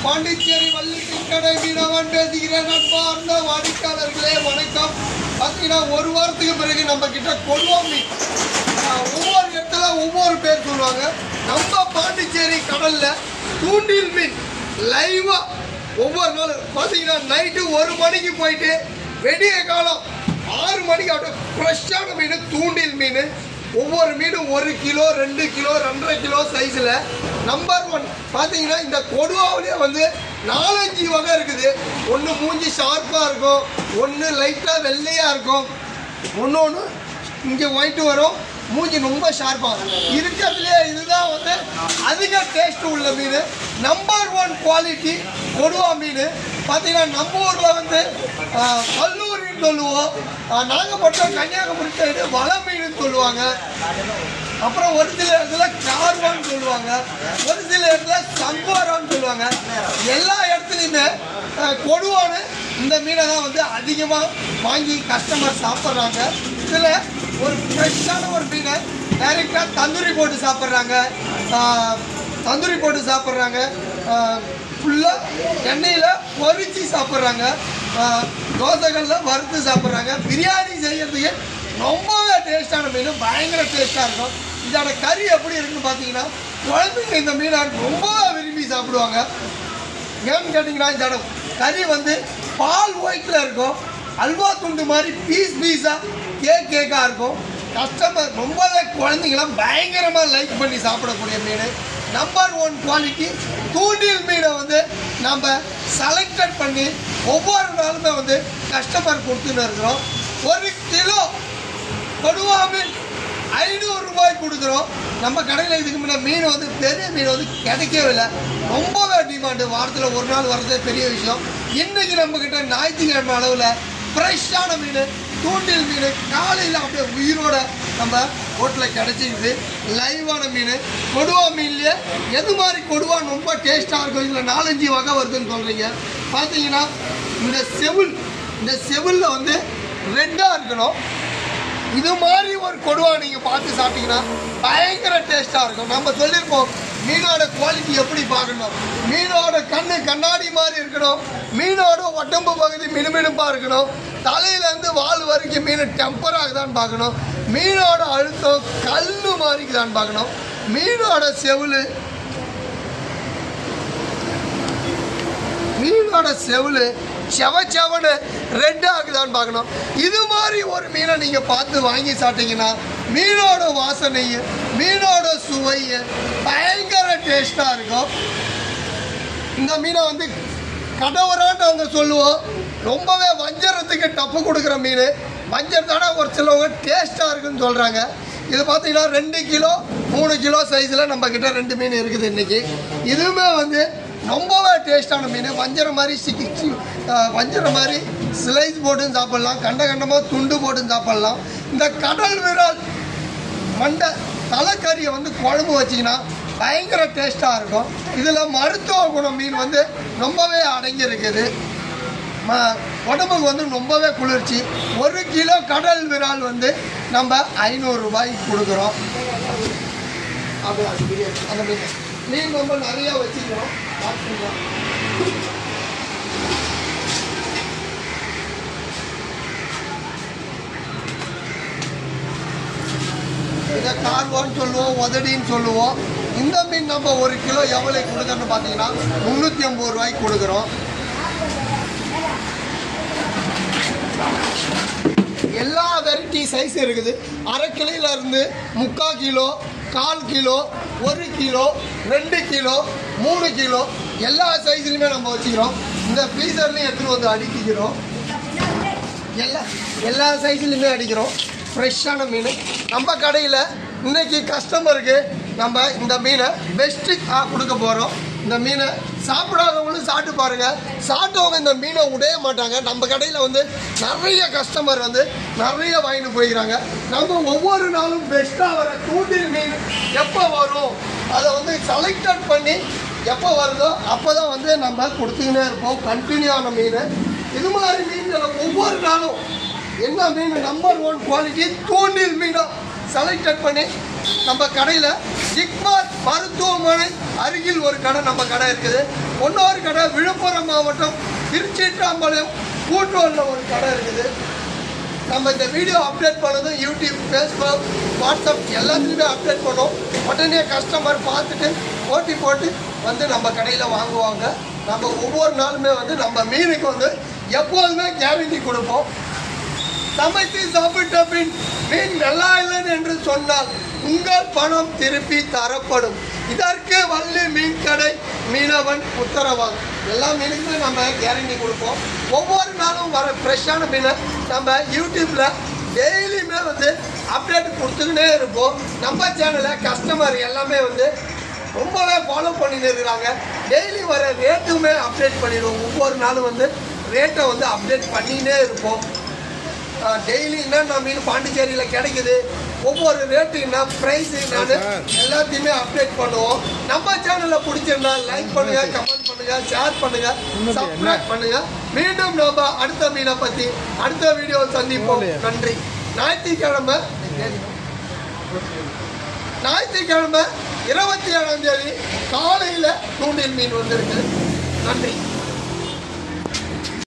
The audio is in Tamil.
பாண்டிச்சேரி வள்ளி கடை மீனவன் பேசுகிறேன் அன்பார்ந்த வாடிக்கையாளர்களே வணக்கம் பார்த்தீங்கன்னா ஒரு வாரத்துக்கு பிறகு நம்ம கிட்ட கொடுவா மீன் ஆஹ், ஒவ்வொரு இடத்துல ஒவ்வொரு பேர் சொல்லுவாங்க நம்ம பாண்டிச்சேரி கடல்ல தூண்டில் மீன் லைவா ஒவ்வொரு நாள் பார்த்தீங்கன்னா நைட்டு ஒரு மணிக்கு போயிட்டு வெடிய காலம் ஆறு மணிக்கு அப்படியே ஃப்ரெஷ்ஷான மீன் தூண்டில் மீன் ஒவ்வொரு மீனும் ஒரு கிலோ ரெண்டு கிலோ ரெண்டரை கிலோ சைஸில் நம்பர் ஒன் பார்த்தீங்கன்னா இந்த கொடுவாவிலே வந்து நாலஞ்சு வகை இருக்குது ஒன்று மூஞ்சி ஷார்ப்பாக இருக்கும் ஒன்று லைட்டாக வெள்ளையாக இருக்கும் ஒன்று ஒன்று இங்கே ஒயிட் வரும் மூஞ்சி ரொம்ப ஷார்ப்பாக இருக்கிறதுலே இதுதான் வந்து அதிக டேஸ்ட் உள்ள மீன் நம்பர் ஒன் குவாலிட்டி கொடுவா மீன் பார்த்தீங்கன்னா நம்ம ஊரில் வந்து ஆஹ், கல்லூரின்னு சொல்லுவோம் ஆஹ், நாகப்பட்டினம் கன்னியாகுமரி சைடு வள மீன் சொல்லுவாங்க அப்புறம் ஒரு சில இடத்துல கார்வான்னு சொல்லுவாங்க ஒரு சில இடத்துல சங்கோரான்னு சொல்லுவாங்க எல்லா இடத்துலையுமே அஹ், கொடுவான்னு இந்த மீனை தான் வந்து அதிகமாக வாங்கி கஸ்டமர் சாப்பிட்றாங்க இதில் ஒரு ஃப்ரெஷ்ஷான ஒரு மீனை டைரெக்டாக தந்தூரி போட்டு சாப்பிட்றாங்க தந்தூரி போட்டு சாப்பிட்றாங்க ஃபுல்லாக எண்ணெயில் பொரிச்சு சாப்பிட்றாங்க தோசைகளில் வறுத்து சாப்பிட்றாங்க பிரியாணி செய்யறதுக்கு ரொம்பவே டேஸ்டான மீன் பயங்கர டேஸ்ட்டாக இருக்கும் இதோட கறி எப்படி இருக்குன்னு பார்த்தீங்கன்னா குழந்தைங்க இந்த மீனை ரொம்ப விரும்பி சாப்பிடுவாங்க ஏன்னு கேட்டிங்கன்னா இதோட கறி வந்து பால் ஒயிட்டில் இருக்கும் அல்வா துண்டு மாதிரி பீஸ் பீஸாக கேக் கேக்காக இருக்கும் கஸ்டமர் ரொம்பவே குழந்தைங்களாம் பயங்கரமாக லைக் பண்ணி சாப்பிடக்கூடிய மீன் நம்பர் ஒன் குவாலிட்டி தூண்டில் மீனை வந்து நம்ம செலக்டட் பண்ணி ஒவ்வொரு நாளுமே வந்து கஸ்டமர் கொடுத்துன்னு இருக்கிறோம் ஒரு கிலோ கொடுவா மீன் ஐநூறு ரூபாய் கொடுக்குறோம் நம்ம கடையில் இதுக்கு முன்னே மீன் வந்து பெரிய மீன் வந்து கிடைக்கவே இல்லை ரொம்பவே டிமாண்டு வாரத்தில் ஒரு நாள் வர்றதே பெரிய விஷயம் இன்னைக்கு நம்ம கிட்ட ஞாயிற்றுக்கிழமை அளவில் ஃப்ரெஷ்ஷான மீன் தூண்டில் மீன் காலையில் அப்படியே உயிரோட நம்ம ஹோட்டலில் கிடைச்சிக்குது லைவான மீன் கொடுவா மீன்லேயே எது மாதிரி கொடுவா ரொம்ப டேஸ்ட்டாக இருக்கும் இதில் நாலஞ்சு வகை வருதுன்னு சொல்கிறீங்க பார்த்தீங்கன்னா இந்த செவுள் இந்த செவுளில் வந்து ரெட்டாக இருக்கணும் இது மாதிரி ஒரு கொடுவா நீங்கள் பார்த்து சாப்பிட்டீங்கன்னா பயங்கர டேஸ்ட்டாக இருக்கும் நம்ம சொல்லியிருப்போம் மீனோட குவாலிட்டி எப்படி பார்க்கணும் மீனோட கண்ணு கண்ணாடி மாதிரி இருக்கணும் மீனோட உடம்பு பகுதி மினுமினுப்பாக இருக்கணும் தலையிலேருந்து வால் வரைக்கும் மீன் டெம்பர் ஆகுதான்னு பார்க்கணும் மீனோட அழுத்தம் கல் மாதிரி இருக்குதான்னு பார்க்கணும் மீனோட செவுள் மீனோட செவுள் செவ செவனு ரெட் ஆகுதான்னு பார்க்கணும் இது மாதிரி ஒரு மீனை நீங்கள் பார்த்து வாங்கி சாப்பிட்டீங்கன்னா மீனோட வாசனை மீனோட சுவை பயங்கர டேஸ்ட்டாக இருக்கும் இந்த மீனை வந்து கடவுரான்னு நாங்கள் சொல்லுவோம் ரொம்பவே வஞ்சரத்துக்கு டப்பு கொடுக்குற மீன் வஞ்சரத்தோட ஒரு சிலவங்க டேஸ்ட்டாக இருக்குன்னு சொல்கிறாங்க இது பார்த்தீங்கன்னா ரெண்டு கிலோ மூணு கிலோ சைஸில் நம்ம கிட்ட ரெண்டு மீன் இருக்குது இன்றைக்கி இதுவுமே வந்து ரொம்பவே டேஸ்டான மீன் வஞ்சரம் மாதிரி சிக்கி சி- ஆஹ் வஞ்சரம் மாதிரி ஸ்லைஸ் போட்டும் சாப்பிட்லாம் கண்ட கண்டமாக துண்டு போட்டும் சாப்பிட்லாம் இந்த கடல் விரால் மண்டை தலைக்கறியை வந்து குழம்பு வச்சிங்கன்னா பயங்கர டேஸ்ட்டாக இருக்கும் இதில் மருத்துவ குணம் மீன் வந்து ரொம்பவே அடங்கி இருக்குது ம உடம்புக்கு வந்து ரொம்பவே குளிர்ச்சி ஒரு கிலோ கடல் விரால் வந்து நம்ம ஐநூறு ரூபாய்க்கு கொடுக்குறோம் அது அது பிரியாணி அந்த மீன் மீன் ரொம்ப நிறையா வச்சுக்கிறோம் பார்த்துக்கலாம் இதை கார்வான்னு சொல்லுவோம் உதடின்னு சொல்லுவோம் இந்த மீன் நம்ம ஒரு கிலோ எவ்வளோ கொடுக்கணும்னு பார்த்தீங்கன்னா முந்நூற்றி ஐம்பது ரூபாய்க்கு கொடுக்குறோம் எல்லா வெரைட்டி சைஸ் இருக்குது அரை கிலோல இருந்து முக்கால் கிலோ கால் கிலோ ஒரு கிலோ ரெண்டு கிலோ மூணு கிலோ எல்லா சைஸ்லையுமே நம்ம வச்சுக்கிறோம் இந்த ஃப்ரீசர்லையும் எடுத்துகிட்டு வந்து அடுக்கிக்கிறோம் எல்லா எல்லா சைஸ்லையுமே அடிக்கிறோம் ஃப்ரெஷ்ஷான மீன் நம்ம கடையில் இன்னைக்கு கஸ்டமருக்கு நம்ம இந்த மீனை பெஸ்ட்டு கொடுக்க போகிறோம் இந்த மீனை சாப்பிடாதவங்களும் சாப்பிட்டு பாருங்கள் சாப்பிட்டவங்க இந்த மீனை உடைய மாட்டாங்க நம்ம கடையில் வந்து நிறைய கஸ்டமர் வந்து நிறைய வாங்கிட்டு போய்க்கிறாங்க நம்ம ஒவ்வொரு நாளும் பெஸ்ட்டாக வர தூண்டில் மீன் எப்போ வரும் அதை வந்து செலக்டட் பண்ணி எப்போ வருதோ அப்போ தான் வந்து நம்ம கொடுத்துக்கினே இருப்போம் கண்டினியூவான மீன் இது மாதிரி மீன்களை ஒவ்வொரு நாளும் என்ன மீன் நம்பர் ஒன் குவாலிட்டி தூண்டில் மீனாக செலக்டட் பண்ணி நம்ம கடையில் ஜிக்மார் மருத்துவமனை அருகில் ஒரு கடை நம்ம கடை இருக்குது இன்னொரு கடை விழுப்புரம் மாவட்டம் திருச்சிட்டாம்பலம் கூட்டுவலில் ஒரு கடை இருக்குது நம்ம இந்த வீடியோ அப்டேட் பண்ணதும் யூடியூப் ஃபேஸ்புக் வாட்ஸ்அப் எல்லாத்துலேயுமே அப்டேட் பண்ணோம் உடனே கஸ்டமர் பார்த்துட்டு போட்டி போட்டு வந்து நம்ம கடையில் வாங்குவாங்க நம்ம ஒவ்வொரு நாளுமே வந்து நம்ம மீனுக்கு வந்து எப்போதுமே கேரண்டி கொடுப்போம் சமைத்து சாப்பிட்ட பின் மீன் நல்லா இல்லை என்று சொன்னால் உங்கள் பணம் திருப்பி தரப்படும் இதற்கு வள்ளி மீன் கடை மீனவன் உத்தரவாகும் எல்லா மீனுக்குமே நம்ம கேரண்டி கொடுப்போம் ஒவ்வொரு நாளும் வர ஃப்ரெஷ்ஷான மீனை நம்ம யூடியூப்ல டெய்லியுமே வந்து அப்டேட் கொடுத்துக்கிட்டே இருப்போம் நம்ம சேனலை கஸ்டமர் எல்லாமே வந்து ரொம்பவே ஃபாலோ பண்ணிட்டு இருக்கிறாங்க டெய்லி வர ரேட்டுமே அப்டேட் பண்ணிடுவோம் ஒவ்வொரு நாளும் வந்து ரேட்டை வந்து அப்டேட் பண்ணினே இருப்போம் டெய்லி என்னென்ன மீன் பாண்டிச்சேரியில் கிடைக்குது ஒவ்வொரு ரேட்டு என்ன ப்ரைஸ் என்னன்னு எல்லாத்தையுமே அப்டேட் பண்ணுவோம் நம்ம சேனலை பிடிச்சிருந்தா லைக் பண்ணுங்க கமெண்ட் பண்ணுங்க ஷேர் பண்ணுங்க சப்ஸ்கிரைப் பண்ணுங்க மீண்டும் நம்ம அடுத்த மீனை பத்தி அடுத்த வீடியோ சந்திப்போம் நன்றி ஞாயிற்றுக்கிழமை ஞாயிற்றுக்கிழமை இருபத்தி ஏழாம் தேதி காலையில் தூண்டில் மீன் வந்திருக்கு நன்றி